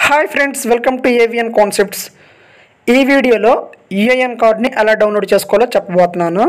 hi friends welcome to AVN concepts ఈ వీడియోలో UAN కార్డ్ని ఎలా డౌన్లోడ్ చేసుకోవాలో చెప్పబోతున్నాను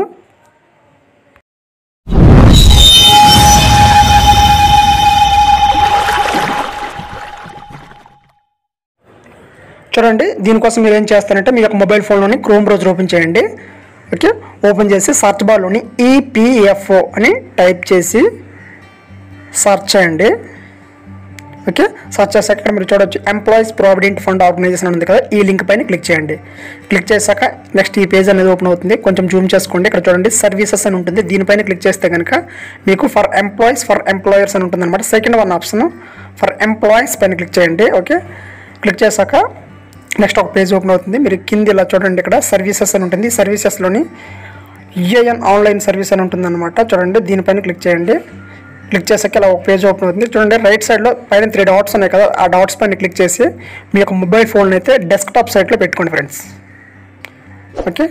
చూడండి దీనికోసం మీరు ఏం చేస్తారంటే మీ యొక్క మొబైల్ ఫోన్లోని క్రోమ్ బ్రౌజర్ ఓపెన్ చేయండి ఓకే ఓపెన్ చేసి సర్చ్ బార్లోని ఈపీఎఫ్ఓ అని టైప్ చేసి సర్చ్ చేయండి ఓకే సర్చ్ చేశాక ఇక్కడ మీరు చూడొచ్చు ఎంప్లాయీస్ ప్రావిడెంట్ ఫండ్ ఆర్గనైజేషన్ అని ఉంది కదా ఈ లింక్ పైన క్లిక్ చేయండి క్లిక్ చేశాక నెక్స్ట్ ఈ పేజ్ అనేది ఓపెన్ అవుతుంది కొంచెం జూమ్ చేసుకోండి ఇక్కడ చూడండి సర్వీసెస్ అని ఉంటుంది దీనిపైన క్లిక్ చేస్తే కనుక మీకు ఫర్ ఎంప్లాయీస్ ఫర్ ఎంప్లాయర్స్ అని ఉంటుంది అనమాట second one option for employees పైన క్లిక్ చేయండి ఓకే క్లిక్ చేశాక నెక్స్ట్ ఒక పేజ్ ఓపెన్ అవుతుంది మీరు కింద ఇలా చూడండి ఇక్కడ సర్వీసెస్ అని ఉంటుంది సర్వీసెస్లోని ఈఏఎన్ ఆన్లైన్ సర్వీస్ అని ఉంటుంది అనమాట చూడండి దీనిపైన క్లిక్ చేయండి క్లిక్ చేసాక ఇలా ఒక పేజ్ ఓపెన్ అవుతుంది చూడండి రైట్ సైడ్లో పైన త్రీ డాట్స్ ఉన్నాయి కదా ఆ డాట్స్ పైన క్లిక్ చేసి మీ యొక్క మొబైల్ ఫోన్ అయితే డెస్క్టాప్ సైట్లో పెట్టుకోండి ఫ్రెండ్స్ ఓకే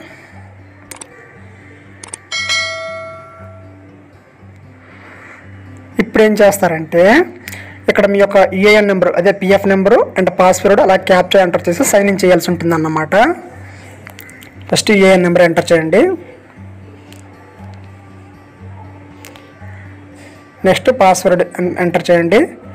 ఇప్పుడు ఏం చేస్తారంటే ఇక్కడ మీ యొక్క యూఏఎన్ నెంబర్ అదే పిఎఫ్ నెంబరు అండ్ పాస్వర్డ్ అలా క్యాప్చర్ ఎంటర్ చేసి సైన్ ఇన్ చేయాల్సి ఉంటుంది అన్నమాట ఫస్ట్ యూఏఎన్ నెంబర్ ఎంటర్ చేయండి నెక్స్ట్ పాస్వర్డ్ ఎంటర్ చేయండి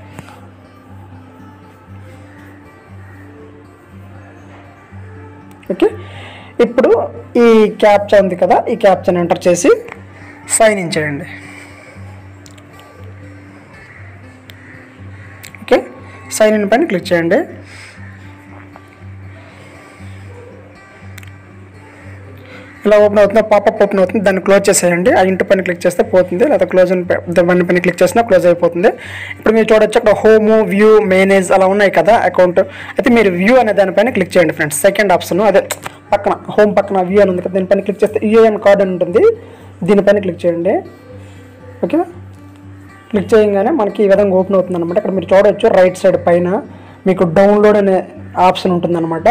ఓకే ఇప్పుడు ఈ క్యాప్చా ఉంది కదా ఈ క్యాప్చాని ఎంటర్ చేసి సైన్ ఇన్ చేయండి ఓకే సైన్ ఇన్ పైన క్లిక్ చేయండి ఇలా ఓపెన్ అవుతుంది పాపప్ ఓపెన్ అవుతుంది దాన్ని క్లోజ్ చేసేయండి ఆ ఇంటి పైన క్లిక్ చేస్తే పోతుంది లేదా క్లోజ్ దాని పైన క్లిక్ చేసినా క్లోజ్ అయిపోతుంది ఇప్పుడు మీరు చూడొచ్చు అక్కడ హోమ్ వ్యూ మేనేజ్ అలా ఉన్నాయి కదా అకౌంట్ అయితే మీరు వ్యూ అనే దానిపైన క్లిక్ చేయండి ఫ్రెండ్స్ సెకండ్ ఆప్షన్ అదే పక్కన హోమ్ పక్కన వ్యూ అని ఉంది కదా దీనిపైన క్లిక్ చేస్తే యూఏఎన్ కార్డ్ అని ఉంటుంది దీనిపైన క్లిక్ చేయండి ఓకే క్లిక్ చేయగానే మనకి ఈ విధంగా ఓపెన్ అవుతుంది అనమాట ఇక్కడ మీరు చూడవచ్చు రైట్ సైడ్ పైన మీకు డౌన్లోడ్ అనే ఆప్షన్ ఉంటుంది అనమాట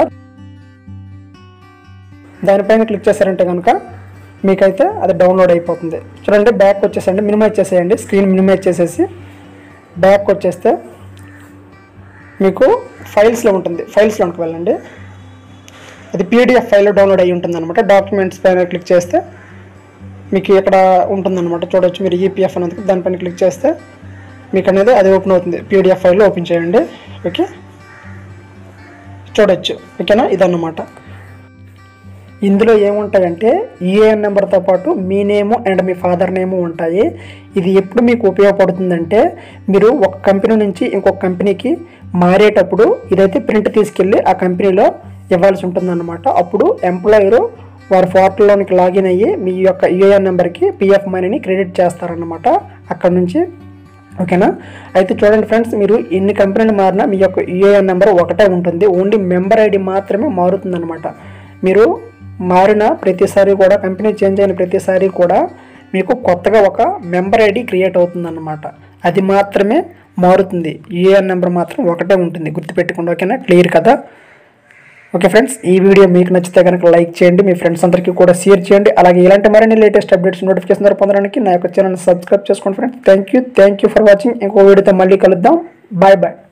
దానిపైన క్లిక్ చేశారంటే కనుక మీకైతే అది డౌన్లోడ్ అయిపోతుంది చూడండి బ్యాక్ వచ్చేసండి మినిమైజ్ చేసేయండి స్క్రీన్ మినిమైజ్ చేసేసి బ్యాక్ వచ్చేస్తే మీకు ఫైల్స్లో ఉంటుంది ఫైల్స్లోకి వెళ్ళండి అది పీడిఎఫ్ ఫైల్లో డౌన్లోడ్ అయ్యి ఉంటుంది అనమాట డాక్యుమెంట్స్ పైన క్లిక్ చేస్తే మీకు ఇక్కడ ఉంటుందన్నమాట చూడొచ్చు మీరు ఈపీఎఫ్ అనేది దానిపైన క్లిక్ చేస్తే మీకు అనేది అది ఓపెన్ అవుతుంది పీడిఎఫ్ ఫైల్లో ఓపెన్ చేయండి ఓకే చూడొచ్చు ఓకేనా ఇదన్నమాట ఇందులో ఏముంటాయంటే ఈఏఎన్ నెంబర్తో పాటు మీ name and me father name ఉంటాయి ఇది ఎప్పుడు మీకు ఉపయోగపడుతుందంటే మీరు ఒక కంపెనీ నుంచి ఇంకొక కంపెనీకి మారేటప్పుడు ఇదైతే ప్రింట్ తీసుకెళ్ళి ఆ కంపెనీలో ఇవ్వాల్సి ఉంటుందన్నమాట అప్పుడు ఎంప్లాయరు వారి పోర్టల్లోనికి లాగిన్ అయ్యి మీ యొక్క యూఏఎన్ నెంబర్కి పిఎఫ్ మనీని క్రెడిట్ చేస్తారన్నమాట అక్కడ నుంచి ఓకేనా అయితే చూడండి ఫ్రెండ్స్ మీరు ఎన్ని కంపెనీలు మారినా మీ యొక్క యూఏఎన్ నెంబర్ ఒకటే ఉంటుంది ఓన్లీ మెంబర్ ఐడి మాత్రమే మారుతుందన్నమాట మీరు మారిన ప్రతిసారి కూడా కంపెనీ చేంజ్ అయిన ప్రతిసారి కూడా మీకు కొత్తగా ఒక మెంబర్ ఐడి క్రియేట్ అవుతుందన్నమాట అది మాత్రమే మారుతుంది యూఏఎన్ నెంబర్ మాత్రం ఒకటే ఉంటుంది గుర్తుపెట్టుకోండి ఓకేనా క్లియర్ కదా ఓకే ఫ్రెండ్స్ ఈ వీడియో మీకు నచ్చితే కనుక లైక్ చేయండి మీ ఫ్రెండ్స్ అందరికీ కూడా షేర్ చేయండి అలాగే ఇలాంటి మరిన్ని లేటెస్ట్ అప్డేట్స్ నోటిఫికేషన్ ద్వారా పొందడానికి నా యొక్క ఛానల్ సబ్స్క్రైబ్ చేసుకోండి friends thank you thank you for watching ఇంకో వీడియోతో మళ్ళీ కలుద్దాం బాయ్ బాయ్